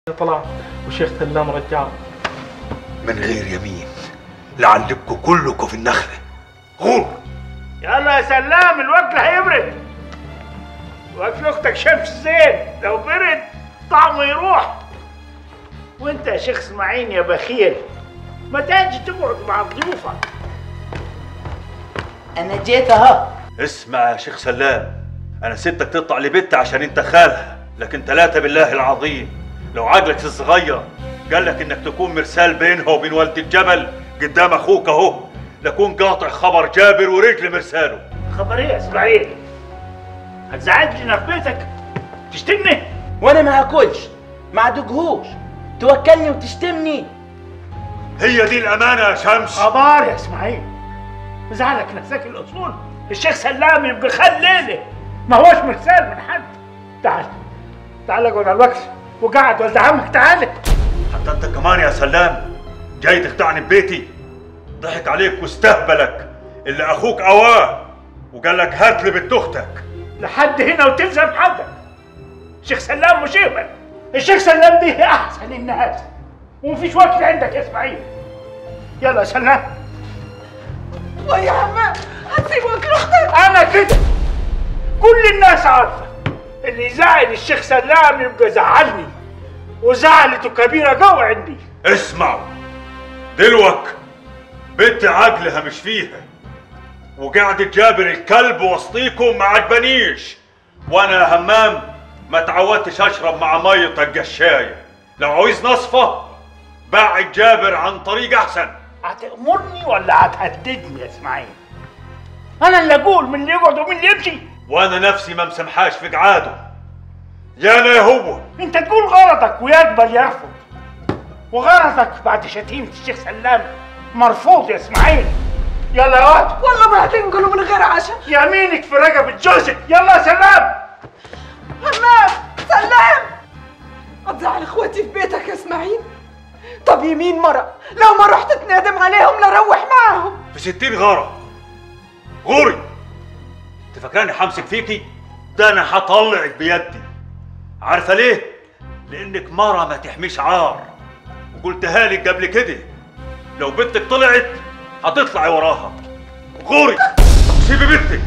طلع وشيخ سلام رجعه من غير يمين لعلبكم كلكم في النخلة غور يلا يا سلام الوكل هيبرد وكل اختك شمس زين لو برد طعمه يروح وانت يا شيخ اسماعيل يا بخيل ما تجي تقعد مع ضيوفك انا جيت اهو اسمع يا شيخ سلام انا سبتك تطلع لبنت عشان انت خالها لكن ثلاثة بالله العظيم لو عقلك الصغير قال لك انك تكون مرسال بينها وبين والد الجبل قدام اخوك اهو لكون قاطع خبر جابر ورجل مرساله خبر ايه يا اسماعيل هتزعجني في بيتك تشتمني وانا ما هاكلش ما ادقهوش توكلني وتشتمني هي دي الامانة يا شمس خبر يا اسماعيل زعلك نساك الاصول الشيخ سلام يبقى خل ليله ما هوش مرسال من حد تعال تعال اقعد على الوكس وقعد ولد عمك تعال حتى انت كمان يا سلام جاي تخدعني ببيتي ضحك عليك واستهبلك اللي اخوك اواه وقال لك هات لي بنت اختك لحد هنا وتلزم حدك الشيخ سلام مش يهبل الشيخ سلام دي احسن الناس ومفيش وقت عندك يا اسماعيل يلا يا سلام ويا عم هتسيب وكل اختك انا كده كل الناس عارفه اللي يزعل الشيخ سلام يبقى زعلني وزعلته كبيره جوه عندي اسمعوا دلوك بنت عقلها مش فيها وقعدت جابر الكلب وسطيكم ما عجبنيش وانا يا همام ما تعودتش اشرب مع ميتك قشايه لو عاوز نصفه بعد جابر عن طريق احسن هتأمرني ولا هتهددني يا اسماعيل انا اللي اقول من اللي يقعد ومن اللي يمشي وانا نفسي ما مسامحاش في قعاده يا انا يا هو انت تقول غلطك ويقبل يرفض وغلطك بعد شتيمة الشيخ سلام مرفوض يا اسماعيل يلا يا واد والله ما هتنقلوا من غير عشاء يمينك في رقبة جوزك يلا يا سلام همام سلام هتزعل اخواتي في بيتك يا اسماعيل طب يمين مرة لو ما رحت تنادم عليهم لروح معاهم في ستين غارة غوري انت فاكراني حمسك فيكي ده انا هطلعك بيدي عارفه ليه لانك مره ما تحميش عار وقلتها لك قبل كده لو بنتك طلعت هتطلعي وراها غوري سيبي بنتك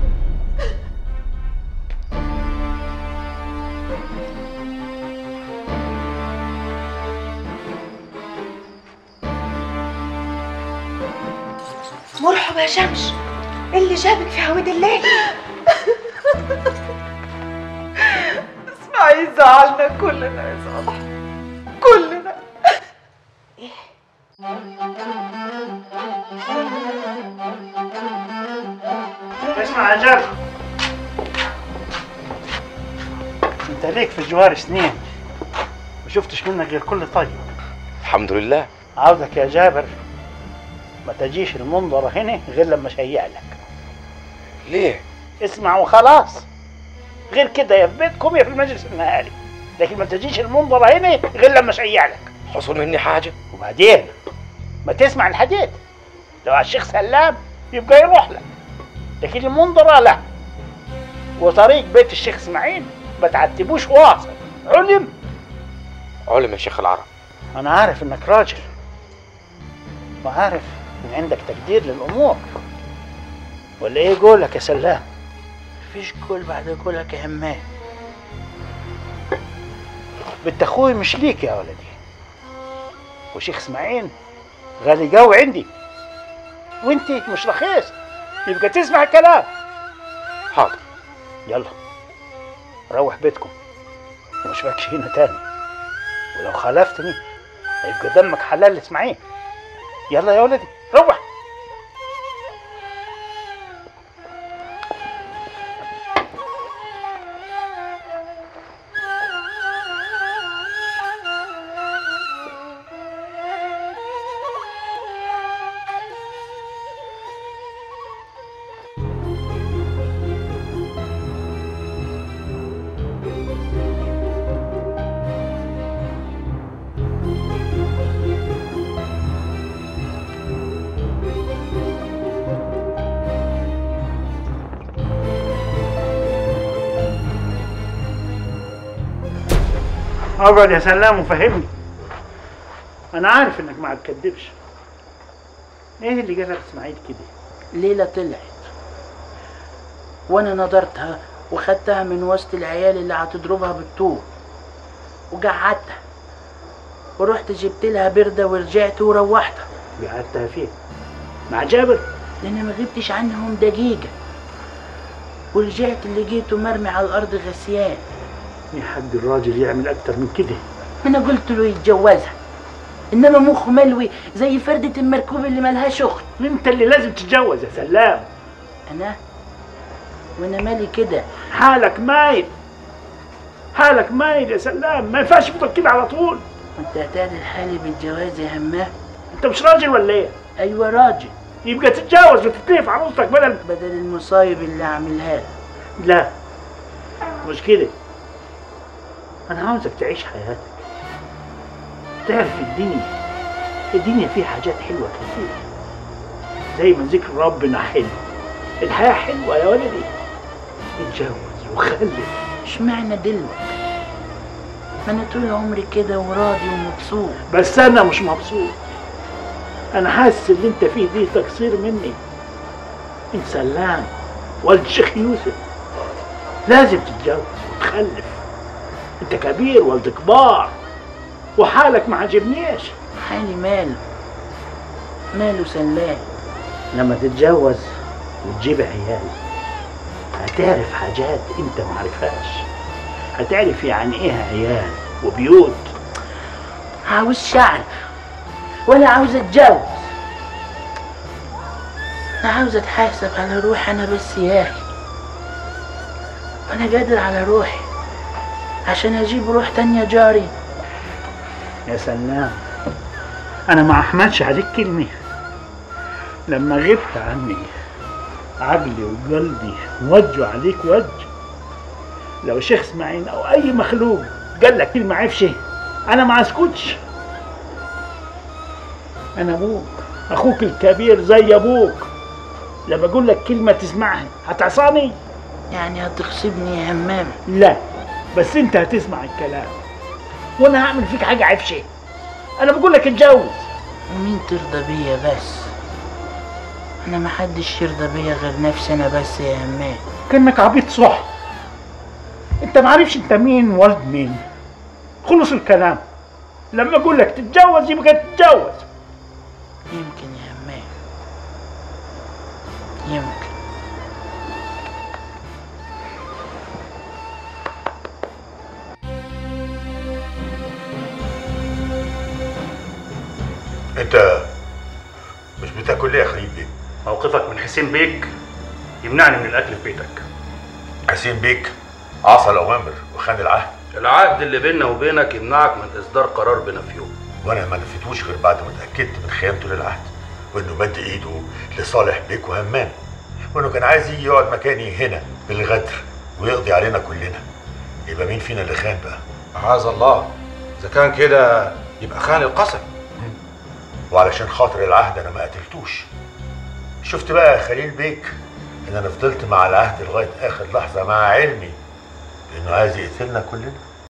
مرحبا يا شمس إيه اللي جابك في هويد الليل اسمعي زعلنا كلنا يا صالح كلنا اسمع يا جابر انت ليك في الجوار سنين ما شفتش منك غير كل طيب الحمد لله عاوزك يا جابر ما تجيش المنظرة هنا غير لما اشيع لك ليه اسمع وخلاص غير كده يا في بيتكم يا في المجلس النهاري لكن ما تجيش المنظرة هنا غير لما اشيع لك حصل مني حاجه وبعدين ما تسمع الحديث لو على الشيخ سلام يبقى يروح لك لكن المنظرة لا وطريق بيت الشيخ اسماعيل ما تعتبوش واصل علم علم يا شيخ العرب انا عارف انك راجل وعارف ان عندك تقدير للامور ولا ايه قولك يا سلام مفيش قول بعد قولك يا همام بنت اخوي مش ليك يا ولدي وشيخ اسماعيل غالي قوي عندي وانت مش رخيص يبقى تسمع الكلام حاضر يلا روح بيتكم ومش باكش هنا تاني ولو خالفتني هيبقى دمك حلال لاسماعيل يلا يا ولدي روح اقعد يا سلام وفهمني انا عارف انك ما بتكدبش ايه اللي جابك اسماعيل كده ليلة طلعت وانا نظرتها وخدتها من وسط العيال اللي هتضربها بالطوب وقعدتها ورحت جبت لها بردة ورجعت وروحتها قعدتها فين مع جابر لان ما غبتش عنهم دقيقة ورجعت اللي لقيته مرمي على الارض غسيان يا حد الراجل يعمل اكتر من كده انا قلت له يتجوزها انما مخه ملوي زي فردة المركوب اللي ملهاش اخت انت اللي لازم تتجوز يا سلام انا وانا مالي كده حالك مايل حالك مايل يا سلام ما ينفعش تفضل كده على طول وانت هتعدل حالي بالجواز يا همام انت مش راجل ولا ايه ايوه راجل يبقى تتجوز وتتلف عروستك بدل بدل المصايب اللي عاملها لك لا مش كده انا عاوزك تعيش حياتك تعرف الدنيا الدنيا فيها حاجات حلوة كتير زي ما ذكر ربنا حلو الحياة حلوة يا ولدي اتجوز وخلف اشمعنى دلوك ما انا طول عمري كده وراضي ومبسوط بس انا مش مبسوط انا حاسس اللي انت فيه دي تقصير مني انت سلام والد الشيخ يوسف لازم تتجوز وتخلف انت كبير والد كبار وحالك ما عجبنيش حالي ماله ماله سلام لما تتجوز وتجيب عيال هتعرف حاجات انت ما عارفهاش هتعرف يعني ايه عيال وبيوت عاوز شعر ولا عاوز اتجوز انا عاوز اتحاسب على روحي انا بس يا اخي وانا قادر على روحي عشان اجيب روح تانية جاري يا سلام انا ما احمدش عليك كلمه لما غبت عني عقلي وقلبي وجوا عليك وجه لو شيخ اسماعيل او اي مخلوق قال لك كلمه عفشه انا ما اسكتش انا ابوك اخوك الكبير زي ابوك لما اقول لك كلمه تسمعها هتعصاني يعني هتغصبني يا همام لا بس انت هتسمع الكلام وانا هعمل فيك حاجه عفشه انا بقول لك اتجوز ومين ترضى بيا بس انا محدش يرضى بيا غير نفسي انا بس يا همام كانك عبيط صح انت معرفش انت مين والد مين خلص الكلام لما اقول لك تتجوز يبقى تتجوز يمكن يا همام يمكن انت مش بتاكل ليه يا خليل بيه؟ موقفك من حسين بيك يمنعني من الاكل في بيتك حسين بيك عصى الاوامر وخان العهد العهد اللي بيننا وبينك يمنعك من اصدار قرار بنفيه وانا ما نفيتوش غير بعد ما اتاكدت من خيانته للعهد وانه مد ايده لصالح بيك وهمان وانه كان عايز يجي يقعد مكاني هنا بالغدر ويقضي علينا كلنا يبقى مين فينا اللي خان بقى؟ معاذ الله اذا كان كده يبقى خان القسم وعلشان خاطر العهد انا ما قتلتوش شفت بقى يا خليل بيك ان انا فضلت مع العهد لغايه اخر لحظه مع علمي انه عايز يقتلنا كلنا